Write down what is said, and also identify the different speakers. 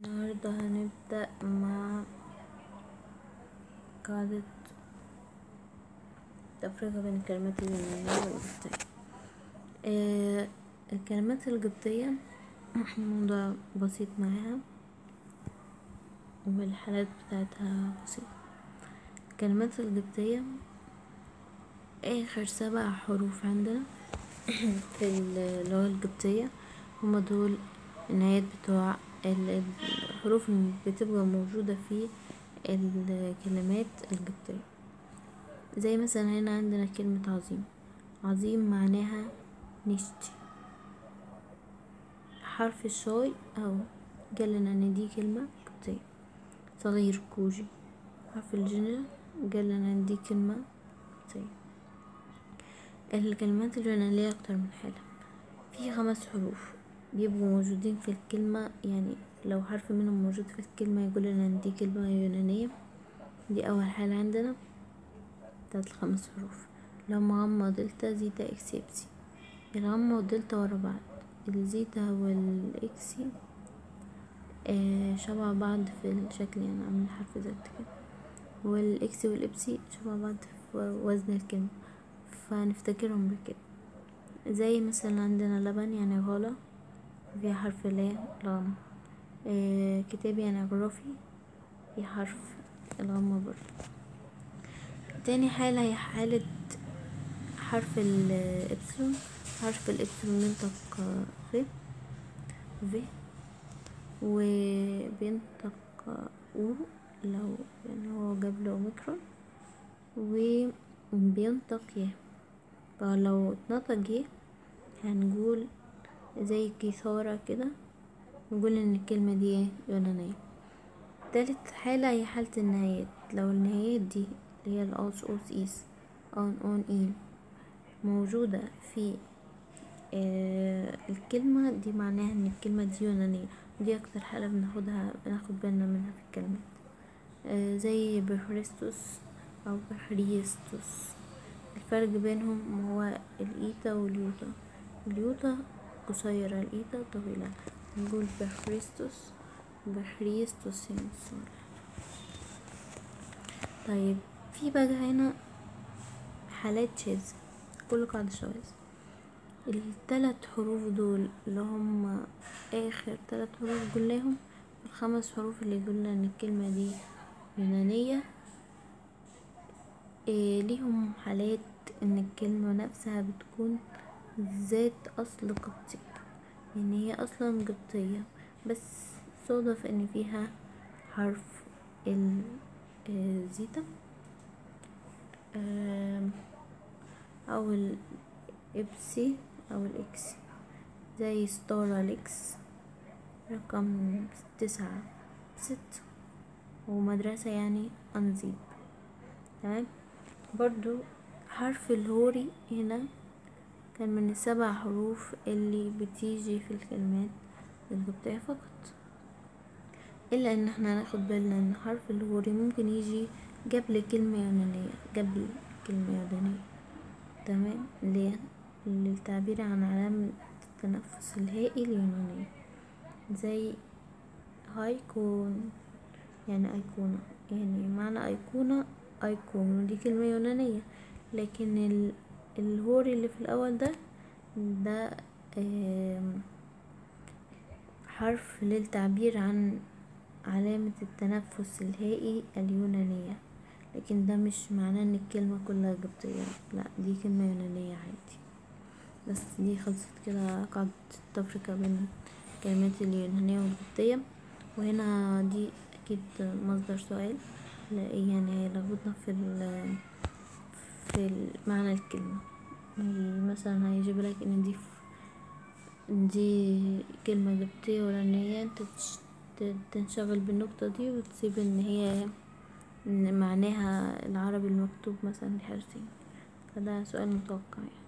Speaker 1: النهاردة هنبدأ مع قاعدة تفرقة بين الكلمات اليونانية والقبطية آه الكلمات القبطية الموضوع بسيط معاها والحالات بتاعتها بسيطة الكلمات القبطية آخر سبع حروف عندنا في اللغة القبطية هما دول النهايات بتوع الحروف اللي بتبقى موجودة في الكلمات القبطية زي مثلا هنا عندنا كلمة عظيم عظيم معناها نشتي حرف الشاي أو قالنا إن دي كلمة قبطية صغير كوجي حرف الجيم قالنا إن دي كلمة قبطية الكلمات اليونانية أكتر من حالة في خمس حروف بيبقوا موجودين في الكلمة يعني لو حرف منهم موجود في الكلمة يقول لنا إن دي كلمة يونانية دي أول حالة عندنا بتاعت الخمس حروف لو غامة دلتا زيتا إكس إبسي الغامة والدلتا ورا بعض الزيتا والإكسي آه شبه بعض في الشكل يعني عاملين حرف زد كده والإكسي والإبسي شبه بعض في وزن الكلمة فنفتكرهم بكده زي مثلا عندنا لبن يعني غلا فيها حرف لا الغمة آه كتاب يعني جغرافي في حرف الغمة برضه تاني حالة هي حالة حرف الإبسلون حرف الإبسلون ينطق ف ف وبينطق أو لو يعني هو جاب له ميكرون وبينطق ي فلو اتنطق ي هنقول زي كثارة كده نقول ان الكلمة دي يونانية تالت حالة هي حالة النهايات لو النهايات دي اللي هي الأوس أوس إيس أون أون إين موجودة في آه الكلمة دي معناها ان الكلمة دي يونانية دي أكتر حالة بناخدها بناخد بالنا منها في الكلمات آه زي بخريستوس أو بخريستوس الفرق بينهم هو الإيتا واليوتا اليوتا قصيرة الإيتا طويلة نقول بخريستوس بخريستوس ينصر طيب في بقى هنا حالات شاذة كل قاعدة شواذ التلات حروف دول اللي هم آخر تلات حروف قلناهم الخمس حروف اللي قلنا إن الكلمة دي يونانية إيه ليهم حالات إن الكلمة نفسها بتكون ذات أصل قبطي يعني هي أصلا قبطية بس صادف إن فيها حرف الزيتا أو الإبسي أو الإكسي زي ستاراليكس رقم تسعة ست ومدرسة يعني أنزيب تمام برضو حرف الهوري هنا كان من السبع حروف اللي بتيجي في الكلمات القبطية فقط إلا إن احنا ناخد بالنا إن حرف الهوري ممكن يجي قبل كلمة يونانية قبل كلمة يونانية تمام ليه للتعبير عن علامة التنفس الهائي اليونانية زي هايكون يعني أيقونة يعني معنى أيقونة أيقون ودي كلمة يونانية لكن ال الهوري اللي في الأول ده ده حرف للتعبير عن علامة التنفس الهائي اليونانية لكن ده مش معناه ان الكلمة كلها قبطية لا دي كلمة يونانية عادي بس دي خلصت كده قاعدة التفرقة بين الكلمات اليونانية والقبطية وهنا دي أكيد مصدر سؤال يعني هيلخبطنا في في معنى الكلمة مثلا هيجيب لك ان دي دي كلمة قبطية ولانية انت تنشغل بالنقطة دي وتسيب ان هي إن معناها العربي المكتوب مثلا الحرسي فده سؤال متوقع يعني